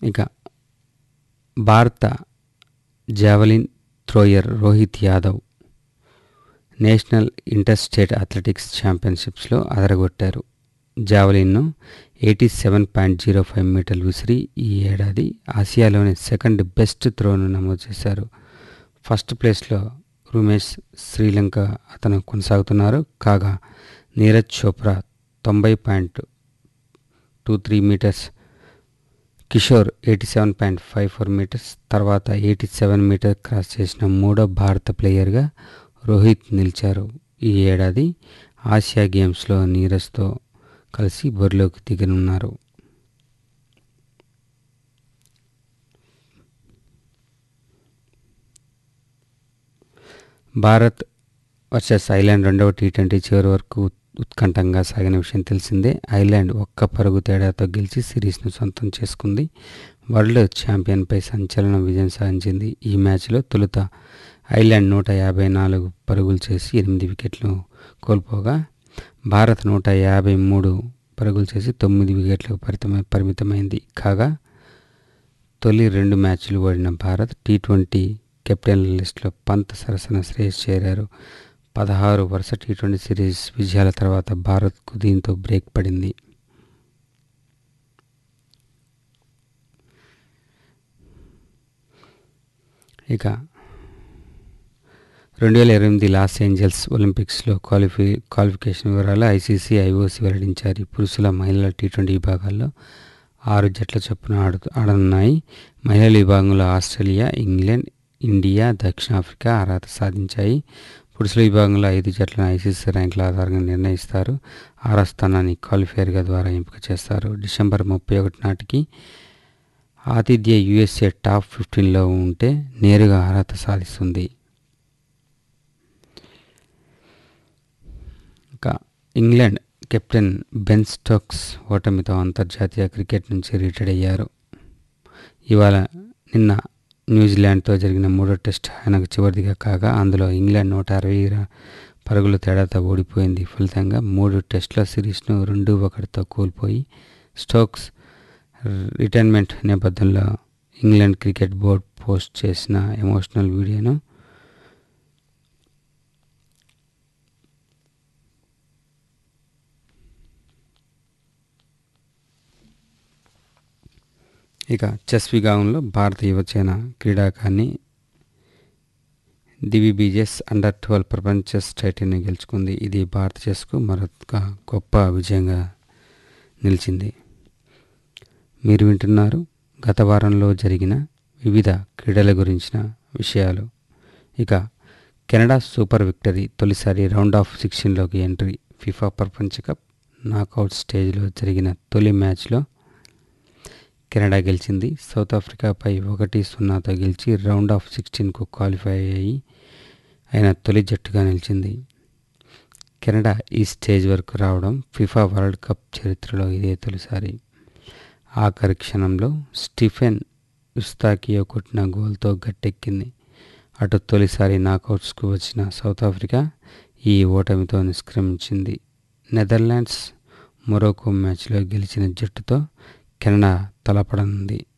ఇక భారత javelin thrower Rohit Yadav national inter state athletics ఛాంపియన్షిప్స్లో అదరగొట్టారు జావలిన్ను eighty seven point zero five మీటర్లు విసిరి ఈ ఏడాది ఆసియాలోని సెకండ్ బెస్ట్ త్రోను నమోదు చేశారు ఫస్ట్ ప్లేస్లో రుమేష్ శ్రీలంక అతను కొనసాగుతున్నారు కాగా నీరజ్ చోప్రా తొంభై point two three meters Kishore eighty seven point five four meters తర్వాత ఎయిటీ సెవెన్ మీటర్ క్రాస్ చేసిన మూడో భారత ప్లేయర్గా రోహిత్ నిలిచారు ఈ ఏడాది ఆసియా గేమ్స్లో నీరజ్తో కలిసి బరిలోకి దిగనున్నారు భారత్ వర్సెస్ ఐలాండ్ రెండవ టీ ట్వంటీ చివరి వరకు ఉత్కంఠంగా సాగిన విషయం తెలిసిందే ఐలాండ్ ఒక్క పరుగు తేడాతో గెలిచి సిరీస్ను సొంతం చేసుకుంది వరల్డ్ ఛాంపియన్పై సంచలన విజయం సాధించింది ఈ మ్యాచ్లో తొలుత ఐలాండ్ నూట యాభై నాలుగు పరుగులు చేసి ఎనిమిది వికెట్లు కోల్పోగా భారత్ నూట యాభై మూడు పరుగులు చేసి తొమ్మిది వికెట్లకు పరితమై పరిమితమైంది కాగా తొలి రెండు మ్యాచ్లు ఓడిన భారత్ టీ ట్వంటీ కెప్టెన్ల లిస్టులో పంత్ సరసన శ్రేయస్ చేరారు పదహారు వరుస టీ ట్వంటీ సిరీస్ విజయాల తర్వాత భారత్కు దీంతో బ్రేక్ పడింది ఇక రెండు వేల ఇరవై ఎనిమిది లాస్ ఏంజల్స్ ఒలింపిక్స్లో క్వాలిఫై క్వాలిఫికేషన్ వివరాలు ఐసీసీ ఐఓసీ వెల్లడించారు పురుషుల మహిళల టీ ట్వంటీ విభాగాల్లో ఆరు జట్ల చొప్పున ఆడు ఆడనున్నాయి మహిళల విభాగంలో ఆస్ట్రేలియా ఇంగ్లాండ్ ఇండియా దక్షిణాఫ్రికా అర్హత సాధించాయి పురుషుల విభాగంలో ఐదు జట్లను ఐసీసీ ర్యాంకుల ఆధారంగా నిర్ణయిస్తారు ఆరో స్థానాన్ని క్వాలిఫైయర్గా ద్వారా ఎంపిక చేస్తారు డిసెంబర్ ముప్పై ఒకటి నాటికి ఆతిథ్య యుఎస్ఏ టాప్ ఫిఫ్టీన్లో ఉంటే నేరుగా అర్హత సాధిస్తుంది ఇంకా ఇంగ్లాండ్ కెప్టెన్ బెన్ స్టోక్స్ ఓటమితో అంతర్జాతీయ క్రికెట్ నుంచి రిటైర్డ్ అయ్యారు ఇవాళ నిన్న న్యూజిలాండ్తో జరిగిన మూడో టెస్ట్ ఆయనకు చివరిదిగా కాగా అందులో ఇంగ్లాండ్ నూట అరవై పరుగుల తేడాతో ఓడిపోయింది ఫలితంగా మూడు టెస్టుల సిరీస్ను రెండు ఒకటితో కోల్పోయి స్టోక్స్ రిటైర్మెంట్ నేపథ్యంలో ఇంగ్లాండ్ క్రికెట్ బోర్డ్ పోస్ట్ చేసిన ఎమోషనల్ వీడియోను ఇక చెస్ విభాగంలో భారత యువసేన క్రీడాకారిణి దివి బీజెస్ అండర్ ట్వెల్వ్ ప్రపంచ చెస్ టైటిల్ని గెలుచుకుంది ఇది భారత చెస్కు మరొక గొప్ప విజయంగా నిలిచింది మీరు వింటున్నారు గత వారంలో జరిగిన వివిధ క్రీడల గురించిన విషయాలు ఇక కెనడా సూపర్ విక్టరీ తొలిసారి రౌండ్ ఆఫ్ సిక్స్టీన్లోకి ఎంట్రీ ఫిఫా ప్రపంచ కప్ నాకౌట్ స్టేజ్లో జరిగిన తొలి మ్యాచ్లో కెనడా గెలిచింది సౌత్ ఆఫ్రికాపై ఒకటి సున్నాతో గెలిచి రౌండ్ ఆఫ్ సిక్స్టీన్కు క్వాలిఫై అయ్యి అయిన తొలి జట్టుగా నిలిచింది కెనడా ఈ స్టేజ్ వరకు రావడం ఫిఫా వరల్డ్ కప్ చరిత్రలో ఇదే తొలిసారి ఆఖరి క్షణంలో స్టీఫెన్ యుస్తాకియో కొట్టిన గోల్తో గట్టెక్కింది అటు తొలిసారి నాకౌట్స్కు వచ్చిన సౌత్ ఆఫ్రికా ఈ ఓటమితో నిష్క్రమించింది నెదర్లాండ్స్ మొరోకో మ్యాచ్లో గెలిచిన జట్టుతో కెనడా తలపడనుంది